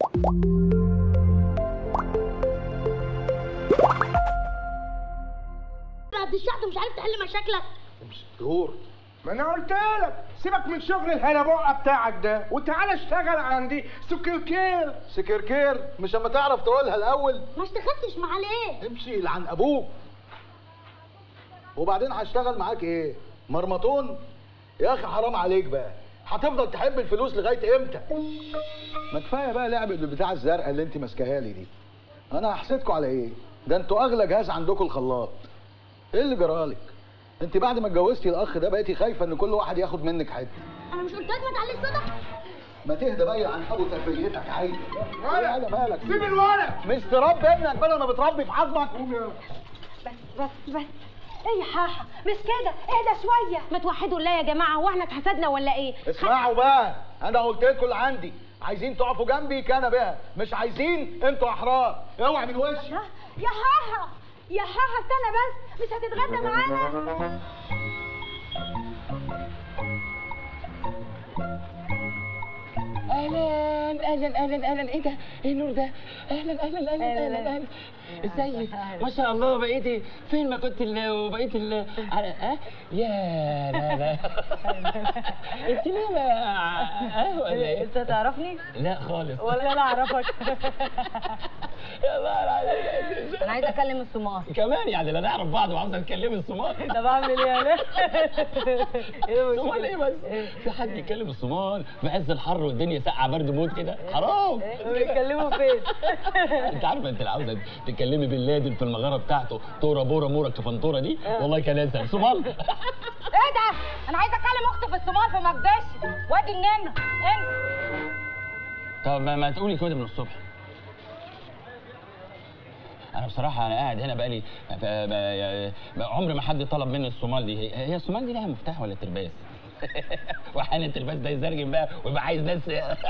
قد الشحت مش عارف تحل مشاكلك دور ما انا قلت لك سيبك من شغل الهلبوقه بتاعك ده وتعالى اشتغل عندي سكركير سكركير مش اما تعرف تقولها الاول ما اشتغلتش معاه ليه امشي لعن ابوك وبعدين هشتغل معاك ايه مرمطون يا اخي حرام عليك بقى هتفضل تحب الفلوس لغايه امتى ما كفايه بقى لعبه البتاع الزرقاء اللي انت ماسكاها لي دي انا هحسدكوا على ايه ده انتوا اغلى جهاز عندكم الخلاط ايه اللي جرالك انت بعد ما اتجوزتي الاخ ده بقيتي خايفه ان كل واحد ياخد منك حته انا مش قلت لك ما تعليش صوتك ما تهدى بقى عن ابو تربيتك عادي ولا. ايه مالك سيب الولد مش تربي ابنك بدل ما بتربي في عظمك بس بس بس ايه يا حاحة مش كده اهدى شوية ما توحدوا الله يا جماعه هو احنا اتحسدنا ولا ايه اسمعوا بقى انا قلت لكم اللي عندي عايزين تقفوا جنبي كان بها مش عايزين انتوا احرار اوعى من وشي ها؟ يا حاحة يا حاحة استنى بس مش هتتغدى معانا اهلا اهلا اهلا اهلا ايه ده؟ ايه النور ده؟ اهلا اهلا اهلا اهلا اهلا ازيك؟ ما شاء الله بقيتي فين ما كنت ال- وبقيت ال على- ها؟ يا لا لا انت ليه ما اه ولا ايه؟ انت تعرفني لا خالص ولا انا اعرفك يا الله عليك انا عايزه اكلم الصومال كمان يعني لا نعرف بعض وعاوزه نتكلم الصومال ده بعمل ايه انا ايه الصومال ايه بس؟ في حد يتكلم الصومال في عز الحر والدنيا ساقعه برد موت كده حرام بيتكلموا فين انت عارفه انت اللي عاوزه تتكلمي بن لادن في المغاره بتاعته طوره بوره مورا كفنطوره دي والله كان اسهل صومال ايه ده انا عايزه اكلم اختي في الصومال في مقدش وادي النمر انسى طب ما, ما تقولي كده من الصبح انا بصراحه انا قاعد هنا بقالي ف- ب- ب- عمر ما حد طلب مني الصومال دي هي هي الصومال دي لها مفتاح ولا ترباس واحيانا الترباس ده يزرجم بقى ويبقى عايز ناس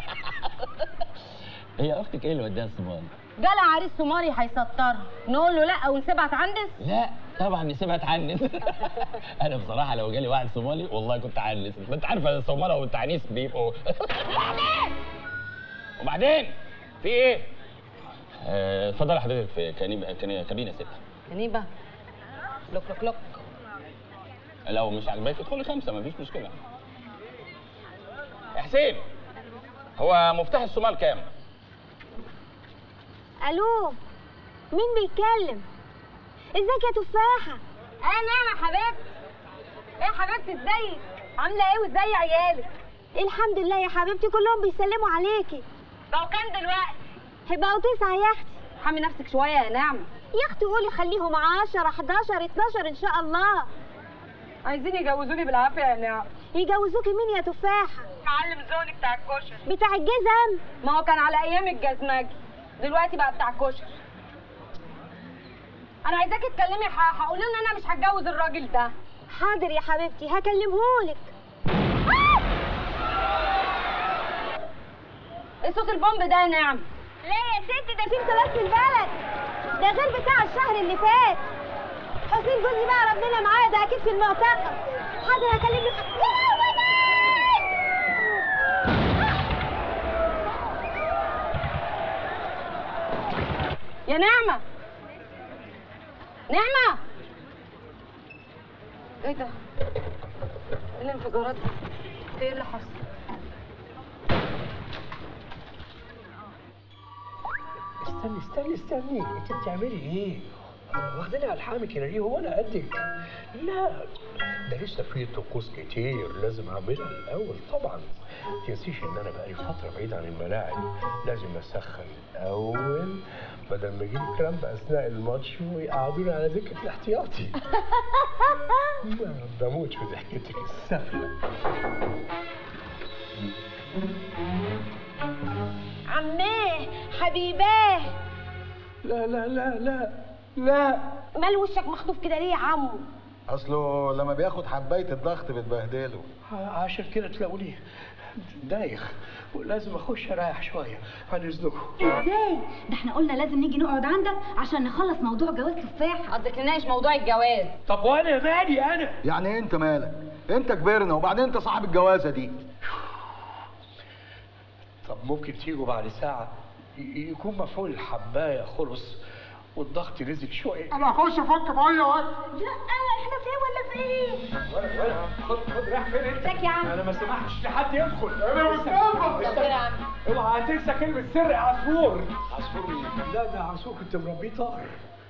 هي اختك ايه اللي وداها الصومال جالها عريس صومالي هيسطرها نقول له لا ونسيبها تعنس لا طبعا نسيبها تعنس انا بصراحه لو جالي واحد صومالي والله كنت عنس ما انت عارفه الصومال والتعنيس بيبقوا وبعدين في ايه آه، اتفضلي حضرتك في كنيبه كني- كابينه ستة نيبه لوك لوك لوك لو مش عاجباك ادخلي خمسة مفيش مشكلة يا حسين هو مفتاح الصومال كام؟ الو مين بيتكلم ازيك يا تفاحة انا يا حبيبتي ايه يا حبيبتي ازيك عامله ايه وازاي عيالك الحمد لله يا حبيبتي كلهم بيسلموا عليكي بقوا كام دلوقتي هيبقوا تسعة يا اختي حمي نفسك شويه يا نعمه يا اختي قولي خليهم 10 11 12 ان شاء الله عايزين يجوزوني بالعافيه يا نعم يجوزوكي مين يا تفاحة معلم زوني بتاع الكشري بتاع الجزم ما هو كان على ايام الجزمجي دلوقتي بقى بتاع الكشري انا عايزاكي تكلمي ح- هقول له ان انا مش هتجوز الراجل ده حاضر يا حبيبتي هكلمهولك ايه صوت البومب ده يا نعم لا يا ستي ده في انقلاب في البلد ده غير بتاع الشهر اللي فات حسين جوزي بقى ربنا معايا ده اكيد في المعتقل حاضر هكلمك يا ولد يا نعمة نعمة ايه ده؟ ايه الانفجارات دي؟ ايه اللي حصل؟ استني استني استني انت بتعملي ايه؟ واخداني على الحامي كده ليه هو انا قدك؟ لا ده لسه في طقوس كتير لازم اعملها الاول طبعا ما تنسيش ان انا بقالي فتره بعيد عن الملاعب لازم اسخن الاول بدل ما اجيب كلام باثناء الماتش ويقعدوني على دكه الاحتياطي بموت في ضحكتك السفله عماه حبيباه لا لا لا لا لا مال وشك مخطوف كده ليه يا عمو اصله لما بياخد حبايه الضغط بتبهدله عشان كده تلاقوني دايخ ولازم اخش اريح شويه عن اذنكم ازاي؟ ده احنا قلنا لازم نيجي نقعد عندك عشان نخلص موضوع جواز تفاح قصدك نناقش موضوع الجواز طب وانا مالي انا يعني إيه انت مالك انت كبرنا وبعدين انت صاحب الجوازه دي طب ممكن تيجوا بعد ساعه ي- يكون مفعول الحبايه خلص والضغط نزل شويه انا هخش افك ميه وقت لا احنا في ايه ولا في ايه ولا ولا خد خد رايح فين انت؟ ازيك يا عم؟ انا ما سمحتش لحد يدخل انا مصطفى استنى. اوعى تنسى كلمه سر يا عصفور عصفور مين؟ لا ده عصفور كنت مربيه طائر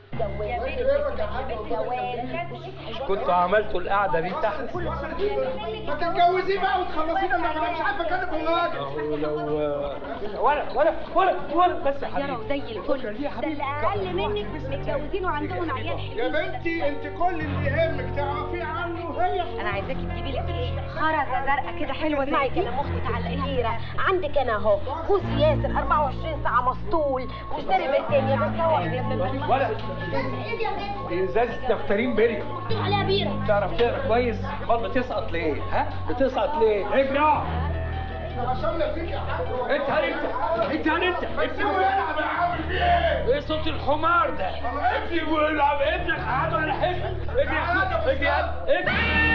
كنتوا عملتوا القعده دي تحت ما تتجوزيه بقى وتخلصينا من انا مش عارف اكلم هناك أهو لو ولا ولا ولا ولا بس يا يا حبيبي زي الفل يا ده حبيبي اللي اقل منك متجوزين وعندهم عيال يا حلوين بنتي انت كل اللي يهمك تعرفي عنه هي انا عايزاكي تجيبي لك ايه خرزه زرقاء كده حلوه زي كده مختي تعلقيها عندك انا اهو خوذ ياسر 24 ساعه مسطول واشتري بالدنيا بس هو ولا ايه يا بنت ازازه نفترين بيريا مكتوب عليها بيره تعرف تقرا كويس امال بتسقط ليه ها بتسقط ليه اجري اقعد. عشان فيك يا حاج انت هل انت انت هل انت سيبه يلعب يا عم في ايه؟ ايه صوت الحمار ده ابني ويلعب ابنك قعدوا على حجرك اجري يا اخويا اجري يا اجري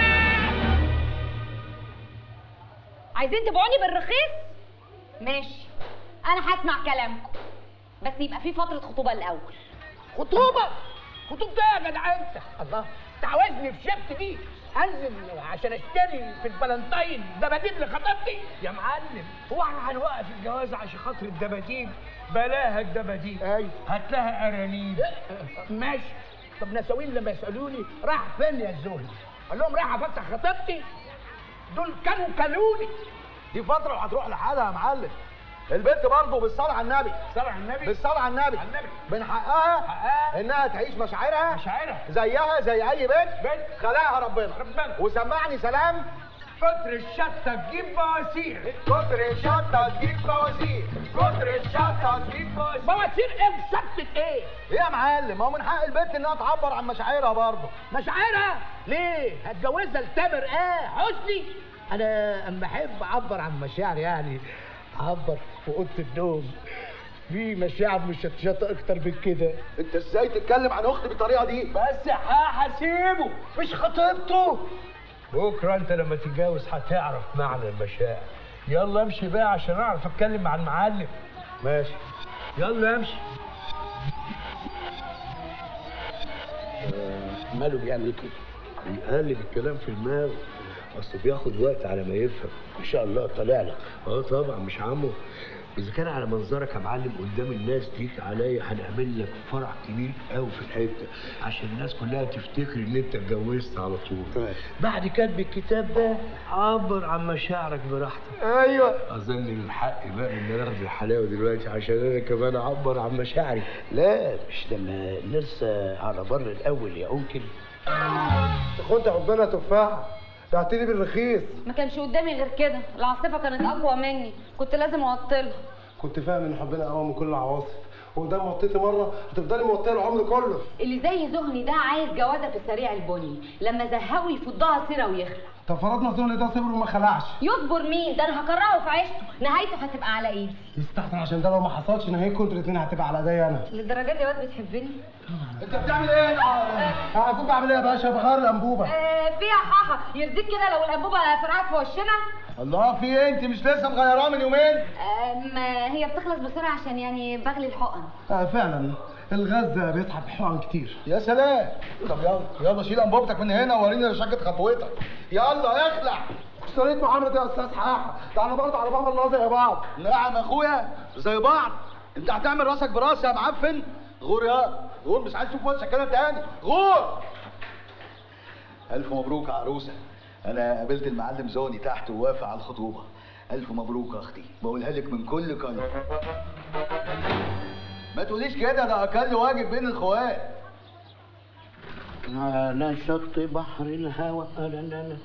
عايزين تبيعوني بالرخيص ماشي انا هسمع كلامكم بس يبقى في فتره خطوبه الاول خطوبة خطوبة ايه يا جدع انت الله تعوزني في شبت دي انزل عشان اشتري في الفالنتاين دباديب لخطيبتي يا معلم هو احنا هنوقف الجواز عشان خاطر الدباديب بلاها الدباديب ايوه هات لها ارانيب ماشي طب نساوين لما يسالوني راح فين يا الزهري قال لهم رايح افسح خطيبتي دول كانوا كلوني دي فتره وهتروح لحالها يا معلم البنت برضه بالصلاه على النبي صلى على النبي بالصلاه على النبي على النبي. من حقها حقها. انها تعيش مشاعرها مشاعرها. زيها زي اي بنت بنت. خلقها ربنا ربنا. وسمعني سلام كتر الشطه تجيب بواسير كتر الشطه تجيب بواسير كتر الشطه تجيب بواسير بواسير ايه وشطه ايه ايه يا معلم ما هو من حق البنت انها تعبر عن مشاعرها برضه مشاعرها ليه هتجوزها لتامر ايه حسني انا اما احب اعبر عن مشاعري يعني اعبر في اوضه النوم في مشاعر مشطشطه اكتر من كده انت ازاي تتكلم عن اختي بالطريقه دي بس هسيبه مش خطيبته بكره انت لما تتجوز هتعرف معنى المشاعر يلا امشي بقى عشان اعرف اتكلم مع المعلم ماشي يلا امشي ماله بيعمل كده بيقلب الكلام في دماغه اصله بياخد وقت على ما يفهم ما شاء الله طالع لك اه طبعا مش عمه اذا كان على منظرك يا معلم قدام الناس ليك عليا هنعمل لك فرح كبير قوي في الحته عشان الناس كلها تفتكر ان انت اتجوزت على طول بعد كتب الكتاب ده عبر عن مشاعرك براحتك ايوه اظن من حقي بقى ان انا اخد الحلاوه دلوقتي عشان انا كمان اعبر عن مشاعري لا مش لما نرسى على بر الاول يا انكل كنت ربنا تفاحه بعتني بالرخيص ما كانش قدامي غير كده العاصفه كانت اقوى مني كنت لازم اوطلها كنت فاهم ان حبنا اقوى من كل العواصف وده موطيتي مره هتفضلي موطيه العمر كله اللي زي زهني ده عايز جوازه في السريع البني لما زهقه يفضها سيره ويخلع طب فرضنا زون ده صبر وما خلعش يصبر مين ده انا هكرهه في عيشته نهايته هتبقى على ايدي يستحسن عشان ده لو ما حصلش نهايتكم انتوا الاثنين هتبقى على ايديا انا للدرجه دي واد بتحبني انت بتعمل ايه انا هكون بعمل ايه يا باشا بغير الانبوبه آه فيها حاحه يرضيك كده لو الانبوبه فرقعت في وشنا الله في ايه انت مش لسه مغيراه من يومين آه ما هي بتخلص بسرعه عشان يعني بغلي الحقن آه فعلا الغاز بيسحب حقن كتير يا سلام طب يلا يلا شيل انبوبتك من هنا ووريني رشاقة خطوتك يلا اخلع اشتريت معامله يا استاذ حاحه ده احنا برضه على باب الله زي بعض نعم اخويا زي بعض انت هتعمل راسك براسي يا معفن غور يا غور مش عايز اشوف وشك كده تاني غور الف مبروك يا عروسه انا قابلت المعلم زوني تحت ووافق على الخطوبه الف مبروك يا اختي بقولها لك من كل قلب ما تقوليش كده ده اقل واجب بين الاخوات على شط بحر الهوى لا لا لا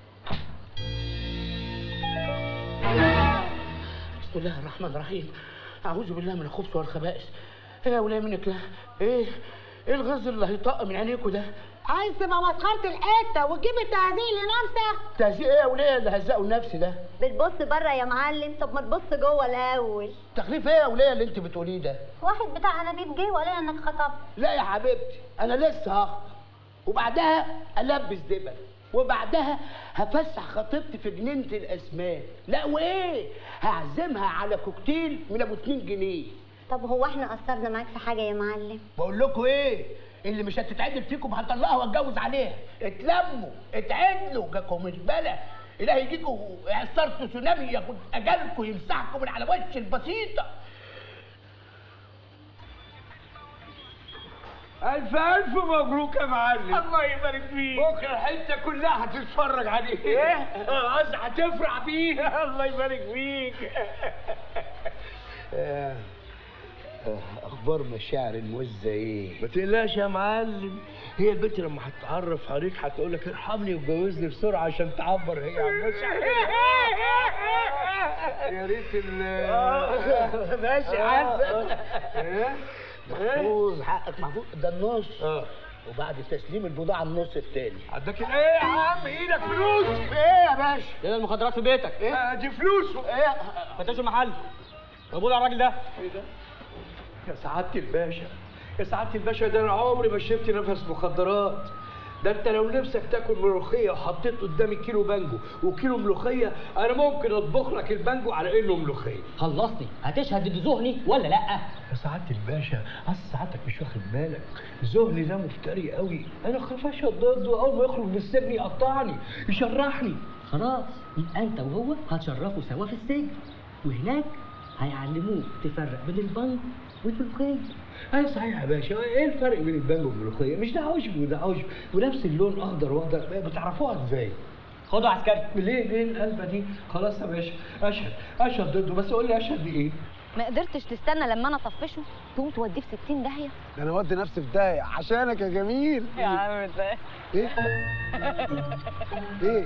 بسم الله الرحمن الرحيم اعوذ بالله من الخبث والخبائث ايه يا وليه منك لا ايه ايه الغز اللي هيطق من عينيكوا ده عايز تبقى مسخره الحته وتجيب التهزيق لنفسك تهزيق ايه يا وليه اللي هزقوا النفس ده بتبص بره يا معلم طب ما تبص جوه الاول تخليف ايه يا وليه اللي انت بتقوليه ده واحد بتاع انابيب جه وقال لي انك خطبت لا يا حبيبتي انا لسه هخطب وبعدها البس دبل وبعدها هفسح خطيبتي في جنينه الاسماك لا وايه هعزمها على كوكتيل من ابو 2 جنيه طب هو احنا قصرنا معاك في حاجه يا معلم بقول لكم ايه اللي مش هتتعدل فيكم هطلقها واتجوز عليها اتلموا اتعدلوا جاكم زباله الهي يجيكم اعصار تسونامي ياخد اجالكم يمسحكم من على وش البسيطه ألف ألف مبروك يا معلم الله يبارك فيك بكرة الحتة كلها هتتفرج عليه إيه؟ آه هتفرح بيه الله يبارك فيك آه، آه، اخبار مشاعر الموزه ايه ما تقلقش يا معلم هي البنت لما هتتعرف عليك هتقول لك ارحمني وجوزني بسرعه عشان تعبر هي عن مشاعرها يا ريت ال ماشي حسن إيه؟ محفوظ حقك محفوظ ده النص اه وبعد تسليم البضاعه النص التاني عندك ايه يا عم ايدك فلوس ايه يا باشا ايه المخدرات في بيتك آه، دي فلوسه ايه فتشوا المحل طب على الراجل ده يا سعادة الباشا يا سعادة الباشا ده انا عمري ما شربت نفس مخدرات ده انت لو نفسك تاكل ملوخيه وحطيت قدامي كيلو بانجو وكيلو ملوخيه انا ممكن اطبخ لك البانجو على انه ملوخيه خلصني هتشهد ضد ذهني ولا لا يا سعادة الباشا أصل سعادتك مش واخد بالك زهني ده مفتري قوي أنا خاف أشهد ضده أول ما يخرج من السجن يقطعني يشرحني خلاص يبقى انت وهو هتشرفوا سوا في السجن وهناك هيعلموك تفرق بين البنك والملوخيه أيوة صحيح يا باشا إيه الفرق بين البانجو والملوخية؟ مش ده عشب وده عشب ونفس اللون أخضر وأخضر بتعرفوها إزاي؟ خدوا عسكري ليه ليه القلبة دي؟ خلاص يا باشا أشهد أشهد ضده بس قول لي أشهد بإيه؟ ما قدرتش تستنى لما انا اطفشه تقوم توديه في 60 داهيه ده انا ودي نفسي في داهيه عشانك يا جميل يا عم ده ايه ايه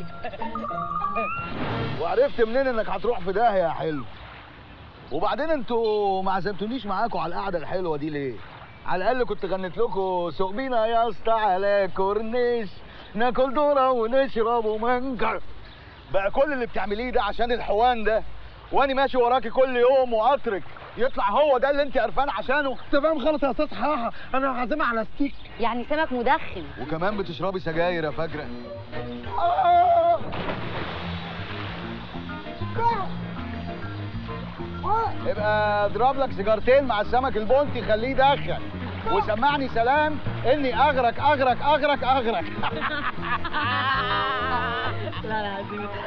وعرفت منين انك هتروح في داهيه يا حلو وبعدين انتوا ما عزمتونيش معاكم على القعده الحلوه دي ليه على الاقل كنت غنيت لكم سوق بينا يا اسطى على كورنيش ناكل ذره ونشرب ومنكر بقى كل اللي بتعمليه ده عشان الحوان ده واني ماشي وراكي كل يوم وقطرك يطلع هو ده اللي انت قرفان عشانه تمام خلاص يا استاذ حاحه انا هعزمها على ستيك يعني سمك مدخن وكمان بتشربي سجاير يا فاكره يبقى اضرب لك سيجارتين مع السمك البونتي خليه يدخن وسمعني سلام اني اغرق اغرق اغرق اغرق لا لا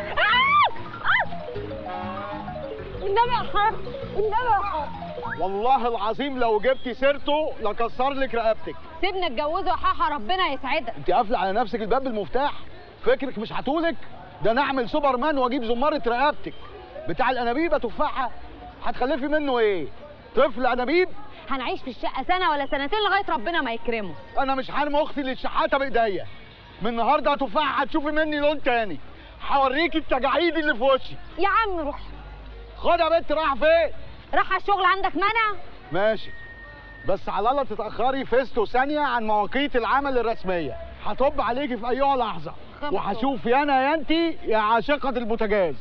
النبي يا حاج النبي يا حاج والله العظيم لو جبتي سيرته لكسر لك رقبتك سيبنا اتجوزه يا حاحه ربنا يسعدك انت قافله على نفسك الباب بالمفتاح فكرك مش هتولك ده انا اعمل سوبرمان واجيب زماره رقبتك بتاع الانابيب تفاحه هتخلفي منه ايه طفل انابيب هنعيش في الشقه سنه ولا سنتين لغايه ربنا ما يكرمه انا مش حارم اختي اللي شحاته بايديا من النهارده تفاحه هتشوفي مني لون تاني هوريكي التجاعيد اللي في وشي يا عم روح خد يا بنت رايحه فين راح الشغل عندك منع ماشي بس على الله تتاخري فيستو ثانيه عن مواقيت العمل الرسميه هطب عليكي في ايها لحظه خبط. وهشوف يا انا يا انتي يا عاشقه البوتاجاز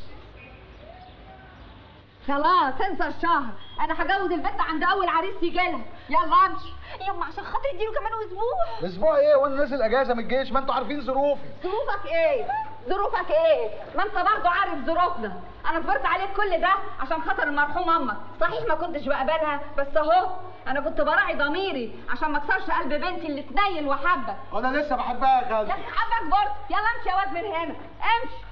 خلاص انسى الشهر انا هجوز البنت عند اول عريس يجيلها يلا امشي يما عشان خاطر اديله كمان اسبوع اسبوع ايه وانا نازل اجازه من الجيش ما انتوا عارفين ظروفي ظروفك ايه ظروفك ايه ما انت برضه عارف ظروفنا انا صبرت عليك كل ده عشان خاطر المرحوم امك صحيح ما كنتش بقبلها بس اهو انا كنت براعي ضميري عشان ما اكسرش قلب بنتي اللي تنيل وحبك انا لسه بحبها يا خالتي يا اخي حبك برضه يلا امشي يا واد من هنا امشي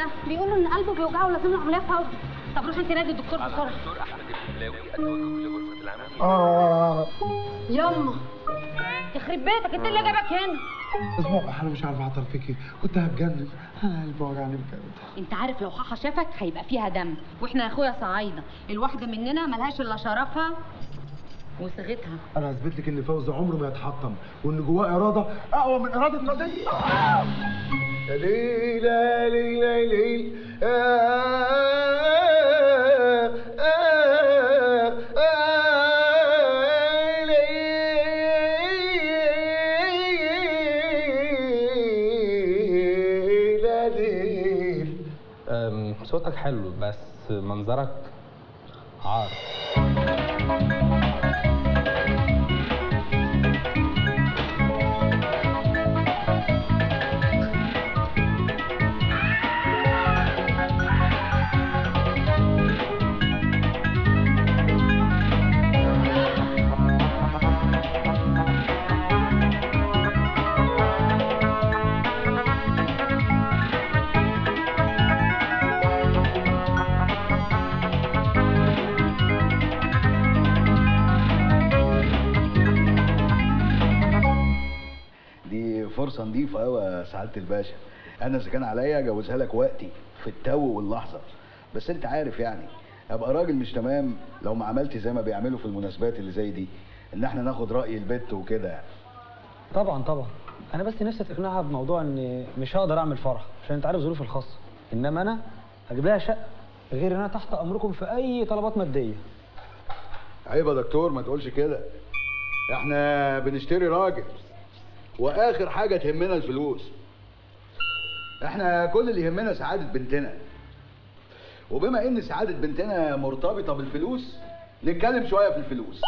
بيقولوا ان قلبه بيوجعه ولازم له عمليه فورا طب روح انت نادي الدكتور بسرعه الدكتور احمد البلاوي التوجه لغرفه العمليات اه يما يخرب بيتك انت اللي جابك هنا اسبوع انا مش عارف اعطل فيكي كنت هتجنن انا قلبي وجعني بجد انت عارف لو حاحه شافك هيبقى فيها دم واحنا يا اخويا صعايده الواحده مننا ملهاش الا شرفها وصيغتها انا هثبت لك ان فوزي عمره ما يتحطم وان جواه اراده اقوى من اراده ناديه يا ليل يا ليل يا ليل أم، صوتك حلو بس منظرك عار دي فرصة نظيفة أوي يا سعادة الباشا أنا إذا كان عليا أجوزها لك وقتي في التو واللحظة بس أنت عارف يعني أبقى راجل مش تمام لو ما عملت زي ما بيعملوا في المناسبات اللي زي دي إن إحنا ناخد رأي البت وكده يعني طبعا طبعا انا بس نفسي تقنعها بموضوع ان مش هقدر اعمل فرح عشان انت عارف ظروفي الخاصه انما انا هجيب لها شقه غير ان انا تحت امركم في اي طلبات ماديه عيب يا دكتور ما تقولش كده احنا بنشتري راجل واخر حاجه تهمنا الفلوس احنا كل اللي يهمنا سعاده بنتنا وبما ان سعاده بنتنا مرتبطه بالفلوس نتكلم شويه في الفلوس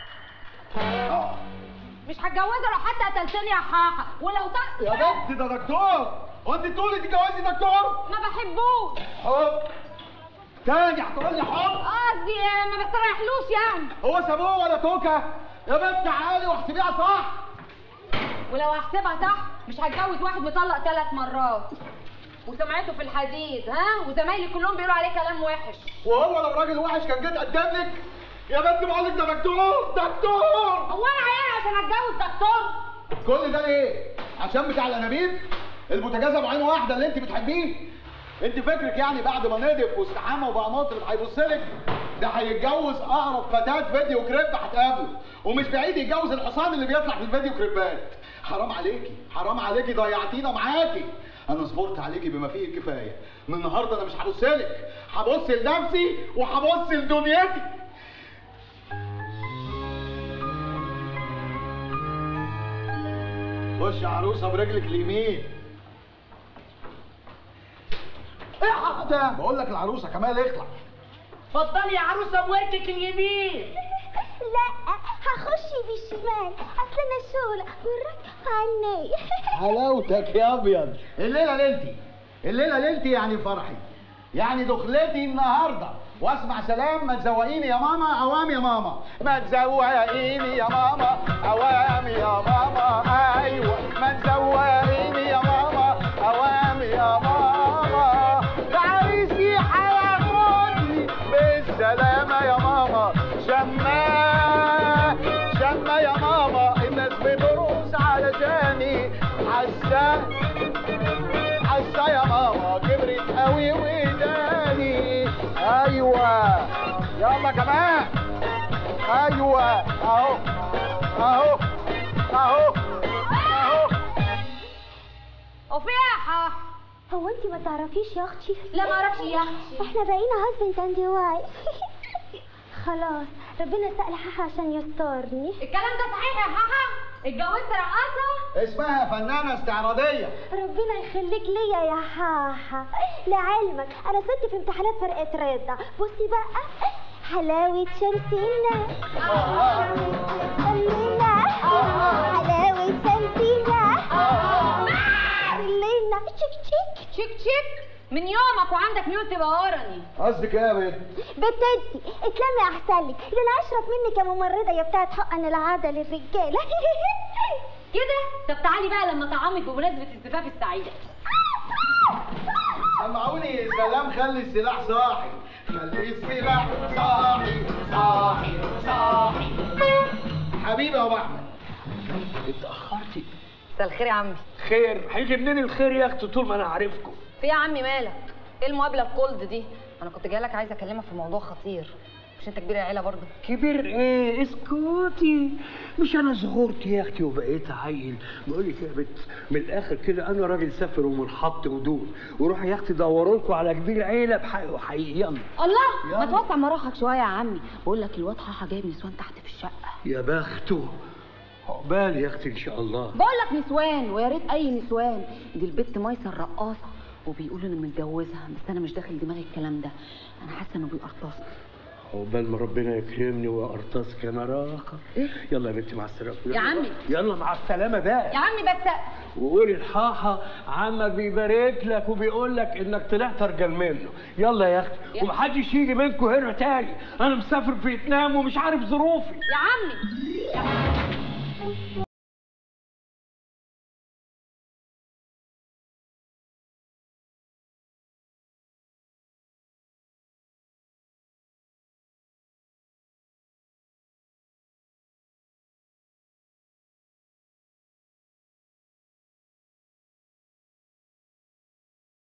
اه مش هتجوزها لو حتى قتلتني يا حاحه ولو ط... يا بنت ده دكتور هو انت تقولي تتجوزي دكتور ما بحبوش حب تاني هتقول لي حب قصدي آه، ما بستريحلوش يعني هو سابوه ولا توكه يا بنت تعالي واحسبيها صح ولو هحسبها صح مش هتجوز واحد مطلق ثلاث مرات وسمعته في الحديد ها وزمايلي كلهم بيقولوا عليه كلام وحش وهو لو راجل وحش كان جيت قدم لك يا بنت بقول لك ده دكتور دكتور هو انا عيال عشان اتجوز دكتور كل ده ليه؟ عشان بتاع الانابيب البوتاجاز ابو عين واحده اللي انت بتحبيه انت فكرك يعني بعد ما نضف واستحمى وبقى مطرب هيبص لك ده هيتجوز اقرب فتاه فيديو كريب هتقابله ومش بعيد يتجوز الحصان اللي بيطلع في الفيديو كريبات حرام عليكي حرام عليكي ضيعتينا معاكي انا صبرت عليكي بما فيه الكفايه من النهارده انا مش هبص لك هبص لنفسي وهبص لدنيتي خش يا عروسه برجلك اليمين ايه ده بقول لك العروسه كمال اخلع اتفضلي يا عروسه بوجهك اليمين لا هخش بالشمال اصل انا شغلة والرك عني حلاوتك يا ابيض الليله ليلتي الليله ليلتي يعني فرحي يعني دخلتي النهارده واسمع سلام ما تزوقيني يا ماما اوام يا ماما ما تزوقيني يا ماما اوام يا ماما ايوه ما تزوقيني يا ماما اوام يا ماما ده عريسي هياخدني بالسلامه يا ماما شماه شماه يا ماما الناس بترقص علشاني حاسه حاسه يا ماما كبرت قوي وداني ايوه يلا كمان ايوه اهو اهو اهو اهو وفي ايه يا حاحه هو انت ما تعرفيش يا اختي لا ما اعرفش يا اختي احنا بقينا هازبند اند وايف خلاص ربنا سأل حاحة عشان يسترني الكلام ده صحيح يا حاحه اتجوزت رقاصه اسمها فنانه استعراضيه ربنا يخليك ليا يا حاحة لعلمك انا ست في امتحانات فرقة رضا بصي بقى حلاوة شمسنا خلينا حلاوة شمسنا خلينا تشيك تشيك تشيك تشيك من يومك وعندك ميول تبقى ورني قصدك ايه يا بنت بتدي اتلمي احسن لك ده انا اشرف منك يا ممرضه يا بتاعت حقن العاده للرجاله كده طب تعالي بقى لما طعامك بمناسبه الزفاف السعيده سمعوني سلام خلي السلاح صاحي خلي السلاح صاحي صاحي صاحي حبيبي يا ابو احمد اتأخرتي مساء الخير يا عمي خير هيجي منين الخير يا اختي طول ما انا عارفكم في يا عمي مالك ايه المقابله الكولد دي انا كنت جايه لك عايزه اكلمك في موضوع خطير مش انت كبير العيله برضه كبير ايه اسكتي مش انا صغرت يا اختي وبقيت عيل بقول لك يا بت من الاخر كده انا راجل سافر ومنحط ودود وروح يا اختي دوروا لكم على كبير عيله بحقه وحقيقي يلا الله ما توسع مراحك شويه يا عمي بقول لك الواد حاحه جايب نسوان تحت في الشقه يا بخته عقبال يا اختي ان شاء الله بقول لك نسوان ويا ريت اي نسوان دي البت ميسه الرقاصه وبيقولوا انه متجوزها بس انا مش داخل دماغي الكلام ده انا حاسه انه بيقرطصني عقبال ما ربنا يكرمني وارتزق انا راخر يلا يا بنتي مع السلامه يا عمي. يلا مع السلامه بقى يا عمي بس وقولي الحاحة عمك بيبارك لك وبيقول لك انك طلعت ارجل منه يلا يا اختي يا- ومحدش يجي منكم هنا تاني انا مسافر فيتنام ومش عارف ظروفي يا عمي